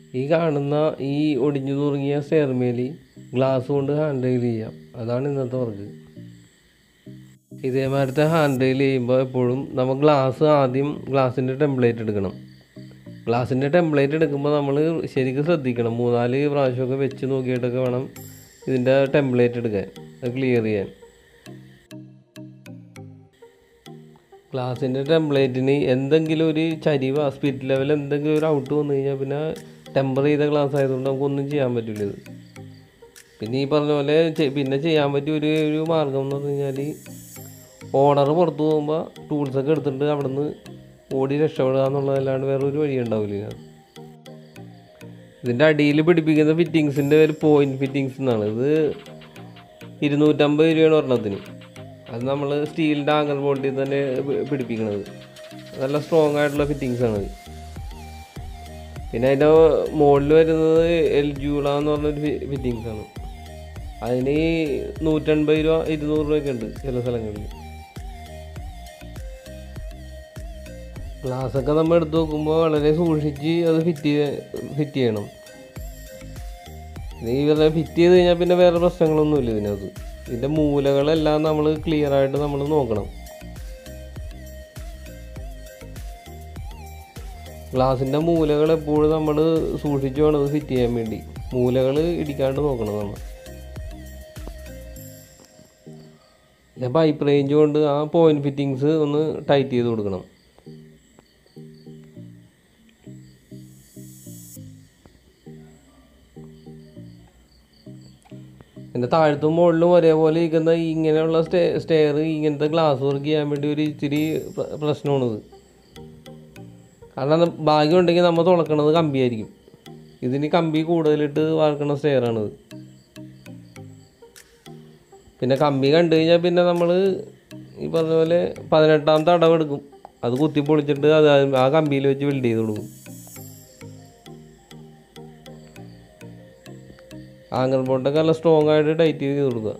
ഈ കാണുന്ന ഈ ഒടിഞ്ഞു തുറങ്ങിയ സ്റ്റെയർമേൽ ഗ്ലാസ് കൊണ്ട് ഹാൻഡിൽ ചെയ്യാം അതാണ് ഇന്നത്തെ വർക്ക് ഇതേമാതിരത്തെ ഹാൻഡിൽ ചെയ്യുമ്പോൾ എപ്പോഴും നമ്മൾ ഗ്ലാസ് ആദ്യം ഗ്ലാസിൻ്റെ ടെംപ്ലേറ്റ് എടുക്കണം ഗ്ലാസിൻ്റെ ടെംപ്ലേറ്റ് എടുക്കുമ്പോൾ നമ്മൾ ശരിക്കും ശ്രദ്ധിക്കണം മൂന്നാല് പ്രാവശ്യമൊക്കെ വെച്ച് നോക്കിയിട്ടൊക്കെ വേണം ഇതിൻ്റെ ടെംപ്ലേറ്റ് എടുക്കാൻ അത് ക്ലിയർ ചെയ്യാൻ ഗ്ലാസിൻ്റെ ടെംപ്ലേറ്റിന് എന്തെങ്കിലും ഒരു ചരിവ് സ്പിരിറ്റ് ലെവൽ എന്തെങ്കിലും ഒരു ഔട്ട് വന്നു കഴിഞ്ഞാൽ പിന്നെ ടെമ്പർ ചെയ്ത ഗ്ലാസ് ആയതുകൊണ്ട് നമുക്കൊന്നും ചെയ്യാൻ പറ്റില്ല ഇത് പിന്നെ ഈ പറഞ്ഞ പോലെ ചെ- പിന്നെ ചെയ്യാൻ പറ്റിയ ഒരു ഒരു മാർഗം എന്ന് പറഞ്ഞു കഴിഞ്ഞാൽ ഓണർ പുറത്ത് പോകുമ്പോൾ ടൂൾസൊക്കെ എടുത്തിട്ട് അവിടെ നിന്ന് ഓടി രക്ഷപ്പെടുക എന്നുള്ളതല്ലാണ്ട് വേറെ ഒരു വഴി ഉണ്ടാവില്ല ഇതിനകത്ത്. ഇതിൻ്റെ അടിയിൽ പിടിപ്പിക്കുന്ന ഫിറ്റിങ്സിൻ്റെ ഒരു പോയിന്റ് ഫിറ്റിങ്സ് എന്നാണ് ഇത് ഇരുന്നൂറ്റമ്പത് രൂപയാണ് ഒരെണ്ണത്തിന് അത് നമ്മൾ സ്റ്റീലിൻ്റെ ആങ്കർ ബോട്ടിൽ തന്നെ പി- പിടിപ്പിക്കണത് നല്ല സ്ട്രോങ് ആയിട്ടുള്ള ഫിറ്റിങ്സ് ആണ് ഇത്. പിന്നെ അതിൻ്റെ മുകളിൽ വരുന്നത് എൽ ജൂള എന്ന് പറഞ്ഞൊരു ഫിറ്റിങ്സ് ആണ് അതിന് നൂറ്റൻപത് രൂപ ഇരുന്നൂറ് രൂപയൊക്കെ ഉണ്ട് ചില സ്ഥലങ്ങളിൽ ഗ്ലാസ് ഒക്കെ നമ്മൾ എടുത്ത് നോക്കുമ്പോൾ വളരെ സൂക്ഷിച്ച് അത് ഫിറ്റ് ഫിറ്റ് ചെയ്യണം ഇത് ഈ ഫിറ്റ് ചെയ്ത് കഴിഞ്ഞാൽ പിന്നെ വേറെ പ്രശ്നങ്ങളൊന്നുമില്ല ഇതിനകത്ത് ഇതിൻ്റെ മൂലകളെല്ലാം നമ്മൾ ക്ലിയർ ആയിട്ട് നമ്മൾ നോക്കണം ഗ്ലാസിൻ്റെ മൂലകൾ എപ്പോഴും നമ്മൾ സൂക്ഷിച്ച് വേണം അത് ഫിറ്റ് ചെയ്യാൻ വേണ്ടി മൂലകൾ ഇടിക്കാണ്ട് നോക്കണം നമ്മൾ പിന്നെ പൈപ്പ് റേഞ്ച് കൊണ്ട് ആ പോയിന്റ് ഫിറ്റിങ്സ് ഒന്ന് ടൈറ്റ് ചെയ്ത് കൊടുക്കണം എൻ്റെ താഴത്തും മുകളിലും ഒരേപോലെ ഇരിക്കുന്ന ഈ ഇങ്ങനെയുള്ള സ്റ്റേ സ്റ്റെയർ ഇങ്ങനത്തെ ഗ്ലാസ് വർക്ക് ചെയ്യാൻ വേണ്ടി ഒരു ഇച്ചിരി പ്ര- പ്രശ്നമാണിത് കാരണം അത് ഭാഗ്യം ഉണ്ടെങ്കിൽ നമ്മൾ തുളക്കണത് കമ്പിയായിരിക്കും ഇതിന് കമ്പി കൂടുതലിട്ട് വാർക്കണ സ്റ്റെയറാണിത് പിന്നെ കമ്പി കണ്ടു കഴിഞ്ഞാൽ പിന്നെ നമ്മൾ ഈ പറഞ്ഞ പോലെ പതിനെട്ടാമത്തെ അടവെടുക്കും അത് കുത്തി പൊളിച്ചിട്ട് അത് ആ കമ്പിയിൽ വെച്ച് ബിൽഡ് ചെയ്ത് കൊടുക്കും ആങ്കർ ബോട്ടൊക്കെ നല്ല സ്ട്രോങ് ആയിട്ട് ടൈറ്റ് ചെയ്ത് കൊടുക്കുക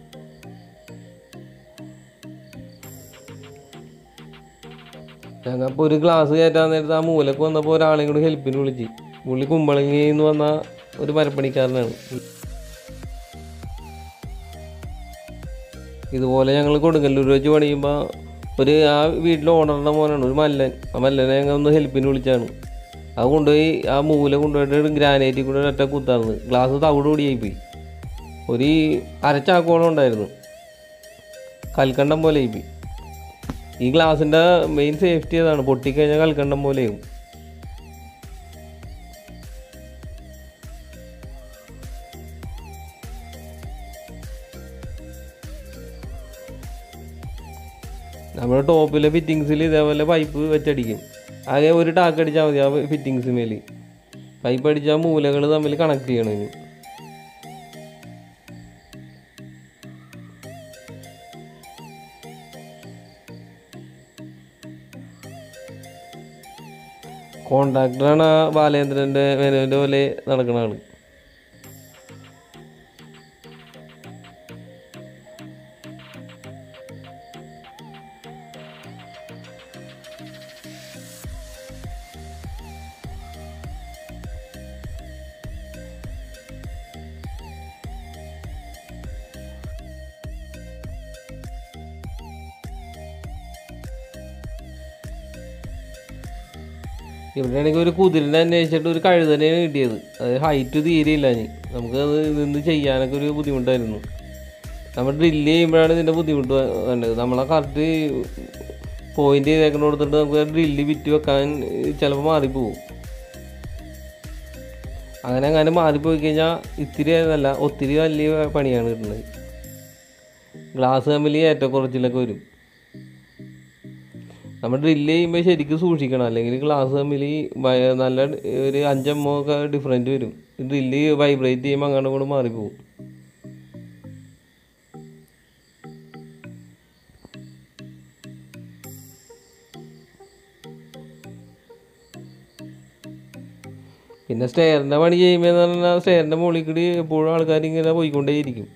ഞങ്ങൾ ഇപ്പോൾ ഒരു ഗ്ലാസ് കയറ്റാൻ നേരത്ത് ആ മൂലക്ക് വന്നപ്പോൾ ഒരാളെയും കൂടി ഹെൽപ്പിന് വിളിച്ച് പുള്ളി കുമ്പളങ്ങി എന്ന് വന്ന ഒരു മരപ്പണിക്കാരനാണ് ഇതുപോലെ ഞങ്ങൾ കൊടുങ്ങല്ലൂർ വെച്ച് പണിയുമ്പോൾ ഒരു ആ വീട്ടിലെ ഓണറിൻ്റെ മോനാണ് ഒരു മല്ലൻ ആ മല്ലനെ ഞങ്ങൾ ഒന്ന് ഹെൽപ്പിന് വിളിച്ചാണ് അത് കൊണ്ടുപോയി ആ മൂല കൊണ്ടുപോയിട്ട് ഗ്രാനൈറ്റിൽ കൂടെ ഒറ്റ കുത്താർന്ന് ഗ്ലാസ് തവിട് കൂടിയായി പോയി ഒരു അരച്ചാക്കോളം ഉണ്ടായിരുന്നു കൽക്കണ്ടം പോലെ ആയിപ്പോയി ഈ ഗ്ലാസിൻ്റെ മെയിൻ സേഫ്റ്റി അതാണ് പൊട്ടിക്കഴിഞ്ഞാൽ കൽക്കണ്ടം പോലെയും നമ്മുടെ ടോപ്പിലെ ഫിറ്റിങ്സിൽ ഇതേപോലെ പൈപ്പ് വെച്ചടിക്കും ആകെ ഒരു ടാക്ക് അടിച്ചാൽ മതി ആ ഫിറ്റിങ്സ് മേൽ പൈപ്പ് അടിച്ചാൽ മൂലകൾ തമ്മിൽ കണക്ട് ചെയ്യണം ഇനി കോൺട്രാക്ടറാണ് ആ ബാലേന്ദ്രൻ്റെ മേനോൻ്റെ പോലെ നടക്കുന്ന ആള് ഇവിടെ ആണെങ്കിൽ ഒരു കുതിരനെ അന്വേഷിച്ചിട്ട് ഒരു കഴുതനെയാണ് കിട്ടിയത് അത് ഹൈറ്റ് തീരെയില്ല ഇനി നമുക്ക് അത് നിന്ന് ചെയ്യാനൊക്കെ ഒരു ബുദ്ധിമുട്ടായിരുന്നു നമ്മൾ ഡ്രില്ല് ചെയ്യുമ്പോഴാണ് ഇതിൻ്റെ ബുദ്ധിമുട്ട് വ- വേണ്ടത് നമ്മളെ കറക്റ്റ് പോയിന്റ് ചെയ്തേക്കണ കൊടുത്തിട്ട് നമുക്ക് ഡ്രില്ല് വിറ്റ് വെക്കാൻ ചിലപ്പോൾ മാറിപ്പോവും അങ്ങനെ അങ്ങനെ മാറിപ്പോയി കഴിഞ്ഞാൽ ഇത്തിരി നല്ല ഒത്തിരി വലിയ പണിയാണ് കിട്ടുന്നത് ഗ്ലാസ് തമ്മിൽ ഏറ്റക്കുറച്ചിലൊക്കെ വരും നമ്മൾ ഡ്രില്ല് ചെയ്യുമ്പോൾ ശരിക്കും സൂക്ഷിക്കണം അല്ലെങ്കിൽ ഗ്ലാസ് തമ്മിൽ വയ- നല്ല ഒരു അഞ്ചമ്മോ ഒക്കെ ഡിഫറൻറ്റ് വരും ഡ്രില്ല് വൈബ്രേറ്റ് ചെയ്യുമ്പോൾ അങ്ങോട്ടും കൂടെ മാറിപ്പോവും പിന്നെ സ്റ്റെയറിൻ്റെ പണി ചെയ്യുമ്പോൾ എന്ന് പറഞ്ഞാൽ സ്റ്റെയറിൻ്റെ മുകളിൽ കൂടി എപ്പോഴും ആൾക്കാർ ഇങ്ങനെ പോയിക്കൊണ്ടേയിരിക്കും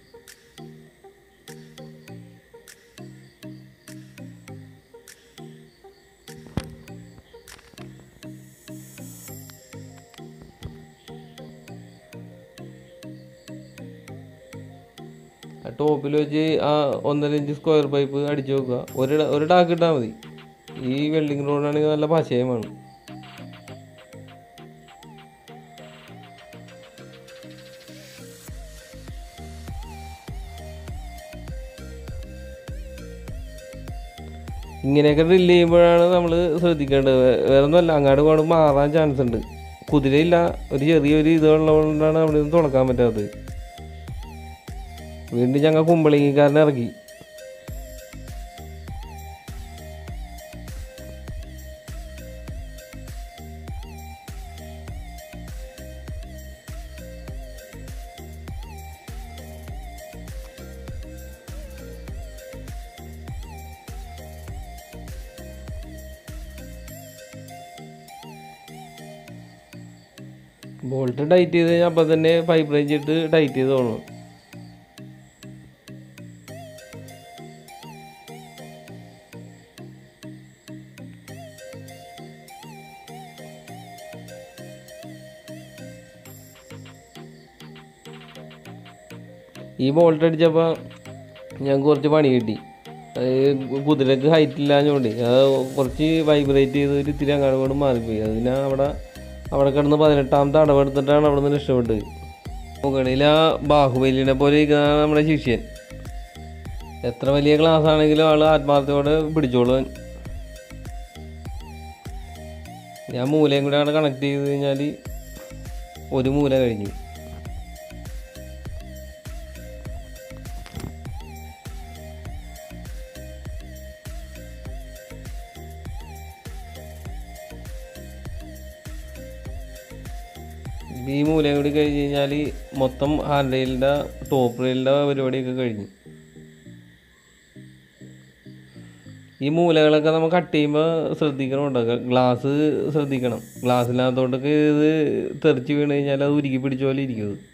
ടോപ്പിൽ വെച്ച് ആ ഒന്നര ഇഞ്ച് സ്ക്വയർ പൈപ്പ് അടിച്ചു വെക്കുക ഒരു ഡ- ഒരു ടാക്ക് ഇട്ടാൽ മതി ഈ വെൽഡിങ് റോഡാണെങ്കിൽ നല്ല പശയമാണ് ഇങ്ങനെയൊക്കെ ഡ്രില്ല് ചെയ്യുമ്പോഴാണ് നമ്മൾ ശ്രദ്ധിക്കേണ്ടത് വേ- വേറെ ഒന്നുമല്ല അങ്ങോട്ട് കൊണ്ട് മാറാൻ ചാൻസ് ഉണ്ട് കുതിരയില്ല ഒരു ചെറിയൊരു ഇത് ഉള്ളതുകൊണ്ടാണ് അവിടെ നിന്ന് തുറക്കാൻ പറ്റാത്തത് വീണ്ടും ഞങ്ങൾ കുമ്പളിങ്ങിക്കാരനെ ഇറക്കി ബോൾട്ട് ടൈറ്റ് ചെയ്ത് കഴിഞ്ഞാൽ അപ്പം തന്നെ പൈപ്പ് റേഞ്ച് ഇട്ട് ടൈറ്റ് ചെയ്ത് തോന്നണം ഈ ബോൾട്ട് അടിച്ചപ്പോൾ ഞങ്ങൾക്ക് കുറച്ച് പണി കിട്ടി അത് കുതിരക്ക് ഹൈറ്റ് ഇല്ലാഞ്ഞുകൊണ്ട് അത് കുറച്ച് വൈബ്രേറ്റ് ചെയ്ത് ഒരു ഇത്തിരി അങ്ങോട്ട് കൊണ്ട് മാറിപ്പോയി അതിനാ അവിടെ അവിടെ കിടന്ന് പതിനെട്ടാമത്തെ അടവെടുത്തിട്ടാണ് അവിടെ നിന്ന് രക്ഷപ്പെട്ടത് മുകളിൽ ആ ബാഹുബലിനെ പോലെ ഇരിക്കുന്നതാണ് നമ്മുടെ ശിഷ്യൻ എത്ര വലിയ ക്ലാസ് ആണെങ്കിലും ആൾ ആത്മാർത്ഥയോടെ പിടിച്ചോളും ഞാൻ മൂലയും കൂടെ അവിടെ കണക്ട് ചെയ്ത് കഴിഞ്ഞാൽ ഒരു മൂല കഴിഞ്ഞു ഈ മൂലയും കൂടി കഴിഞ്ഞ് കഴിഞ്ഞാൽ മൊത്തം ഹാൻഡ് റെയിലിൻ്റെ ടോപ്പ് റെയിലിൻ്റെ പരിപാടിയൊക്കെ കഴിഞ്ഞു ഈ മൂലകളൊക്കെ നമ്മൾ കട്ട് ചെയ്യുമ്പോൾ ശ്രദ്ധിക്കണമുണ്ട് ഗ്ലാസ് ശ്രദ്ധിക്കണം ഗ്ലാസ്സിനകത്തോട്ടൊക്കെ ഇത് തെറിച്ച് വീണ് കഴിഞ്ഞാൽ അത് ഉരുക്കി പിടിച്ച പോലെ ഇരിക്കും ഇത്.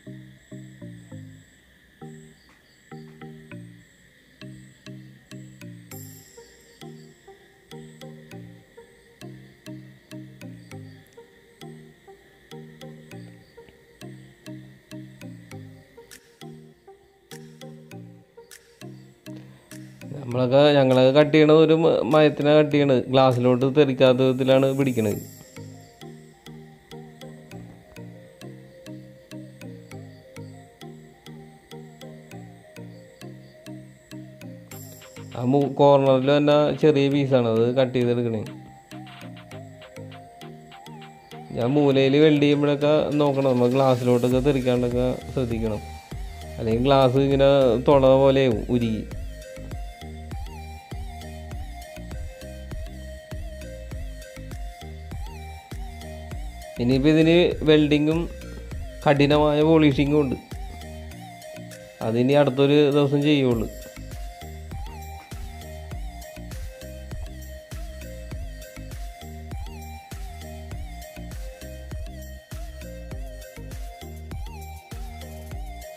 നമ്മളൊക്കെ ഞങ്ങളൊക്കെ കട്ട് ചെയ്യണത് ഒരു മ- മയത്തിനാ കട്ട് ചെയ്യണത് ഗ്ലാസ്സിലോട്ട് തെറിക്കാത്ത വിധത്തിലാണ് പിടിക്കണത് ആ മൂ കോർണറിൽ തന്നെ ചെറിയ പീസാണ് അത് കട്ട് ചെയ്തെടുക്കണേ ഞാൻ മൂലയിൽ വെൽഡ് ചെയ്യുമ്പോഴൊക്കെ നോക്കണം നമ്മൾ ഗ്ലാസ്സിലോട്ടൊക്കെ തെറിക്കാണ്ടൊക്കെ ശ്രദ്ധിക്കണം അല്ലെങ്കിൽ ഗ്ലാസ് ഇങ്ങനെ തുള പോലെയാവും ഉരുകി ഇനിയിപ്പോൾ ഇതിന് വെൽഡിങ്ങും കഠിനമായ പോളിഷിങ്ങും ഉണ്ട് അതിനി അടുത്തൊരു ദിവസം ചെയ്യുള്ളൂ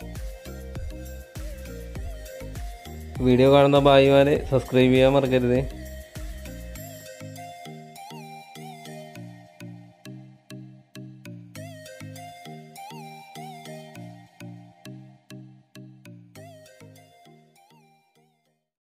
വീഡിയോ കാണുന്ന ഭായിമാരെ സബ്സ്ക്രൈബ് ചെയ്യാൻ മറക്കരുതേ